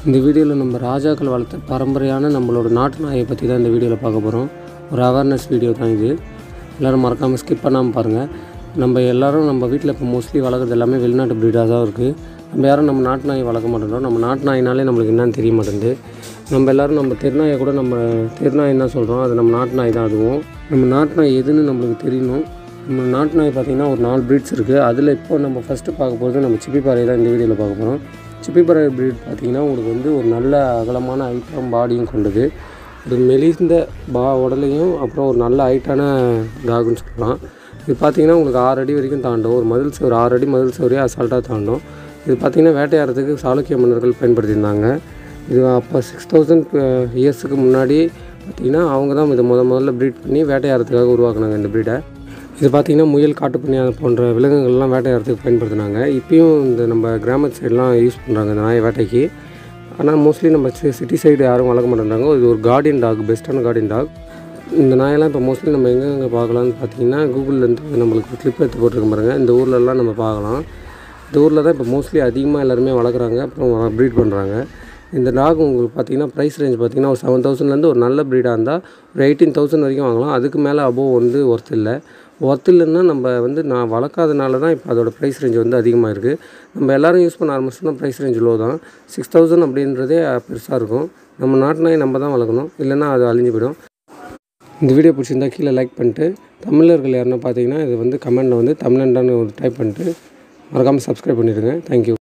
இந்த வீடியோவில் நம்ம ராஜாக்கள் வளர்த்த பரம்பரையான நம்மளோட நாட்டு நாயை பற்றி தான் இந்த வீடியோவில் பார்க்க போகிறோம் ஒரு அவேர்னஸ் வீடியோ தான் இது எல்லோரும் மறக்காமல் ஸ்கிப் பண்ணாமல் பாருங்கள் நம்ம எல்லாரும் நம்ம வீட்டில் இப்போ மோஸ்ட்லி வளர்க்குறது எல்லாமே வெளிநாட்டு ப்ரீடாக தான் இருக்குது நம்ம யாரும் நம்ம நாட்டு நாயை வளர்க்க மாட்டேன்றோம் நம்ம நாட்டு நாயினாலே நம்மளுக்கு என்னன்னு தெரிய மாட்டேங்குது நம்ம எல்லோரும் நம்ம தெருநாயை கூட நம்ம தெருநாயின்னு தான் சொல்கிறோம் அது நம்ம நாட்டு நாய் தான் அதுவும் நம்ம நாட்டு நாய் எதுன்னு நம்மளுக்கு தெரியணும் நம்ம நாட்டு நாய் பார்த்திங்கன்னா ஒரு நாலு ப்ரீட்ஸ் இருக்குது அதில் இப்போ நம்ம ஃபஸ்ட்டு பார்க்க போகிறது நம்ம சிப்பிப்பாறை தான் இந்த வீடியோவில் பார்க்க போகிறோம் சிப்பிப்பாறை ப்ரீட் பார்த்திங்கன்னா உங்களுக்கு வந்து ஒரு நல்ல அகலமான ஹைட்டான பாடியும் கொண்டது ஒரு மெலிந்த பா உடலையும் அப்புறம் ஒரு நல்ல ஹைட்டான டாகுன்னு சொல்லலாம் இது பார்த்திங்கன்னா உங்களுக்கு ஆறு அடி வரைக்கும் தாண்டும் ஒரு மதில் சுவர் ஆறு அடி மதில் சுவரே அசால்ட்டாக தாண்டும் இது பார்த்திங்கன்னா வேட்டையாடுறதுக்கு சாளுக்கிய மன்னர்கள் பயன்படுத்தியிருந்தாங்க இது அப்போ சிக்ஸ் தௌசண்ட் இயர்ஸுக்கு முன்னாடி பார்த்திங்கன்னா அவங்க தான் இதை முத முதல்ல ப்ரீட் பண்ணி வேட்டையாடுறதுக்காக உருவாக்குனாங்க இந்த ப்ரீடை இது பார்த்திங்கன்னா முயல் காட்டுப்பண்ணி அது போன்ற விலங்குகள்லாம் வேட்டையாடுறதுக்கு பயன்படுத்தினாங்க இப்பயும் இந்த நம்ம கிராமத்து சைடெலாம் யூஸ் பண்ணுறாங்க இந்த நாய் வேட்டைக்கு ஆனால் மோஸ்ட்லி நம்ம சிட்டி சைடு யாரும் வளர்க்க மாட்டேன்றாங்க இது ஒரு கார்டியன் டாக் பெஸ்ட்டான கார்டியன் டாக் இந்த நாயெல்லாம் இப்போ மோஸ்ட்லி நம்ம எங்கெங்கே பார்க்கலாம்னு பார்த்தீங்கன்னா கூகுள்லேருந்து நம்மளுக்கு கிளிப் எடுத்து போட்டிருக்க பாருங்க இந்த ஊர்லெல்லாம் நம்ம பார்க்கலாம் இந்த ஊரில் தான் இப்போ மோஸ்ட்லி அதிகமாக எல்லாருமே வளர்க்குறாங்க அப்புறம் ப்ரீட் பண்ணுறாங்க இந்த டாக் உங்களுக்கு பார்த்தீங்கன்னா ப்ரைஸ் ரேஞ்ச் பார்த்தீங்கன்னா ஒரு செவன் தௌசண்ட்லேருந்து ஒரு நல்ல ப்ரீடாக இருந்தால் ஒரு எயிட்டீன் தௌசண்ட் வரைக்கும் வாங்கலாம் அதுக்கு மேலே அபோவ் வந்து ஒர்த் இல்லை ஒர்த் இல்லைன்னா நம்ம வந்து நான் வளர்க்காதனால தான் இப்போ அதோட ப்ரைஸ் ரேஞ்ச் வந்து அதிகமாக இருக்குது நம்ம எல்லோரும் யூஸ் பண்ண ஆரம்பிச்சோம்னா ப்ரைஸ் ரேஞ்ச் லோ தான் சிக்ஸ் தௌசண்ட் அப்படின்றதே பெருசாக இருக்கும் நம்ம நாட்டு நாய் நம்ம தான் வளர்க்கணும் இல்லைன்னா அது அழிஞ்சு போயிடும் இந்த வீடியோ பிடிச்சிருந்தா கீழே லைக் பண்ணிட்டு தமிழர்கள் யாருன்னா பார்த்தீங்கன்னா இது வந்து கமெண்டில் வந்து தமிழன்டான்னு ஒரு டைப் பண்ணிட்டு மறக்காமல் சப்ஸ்கிரைப் பண்ணிடுங்க தேங்க்யூ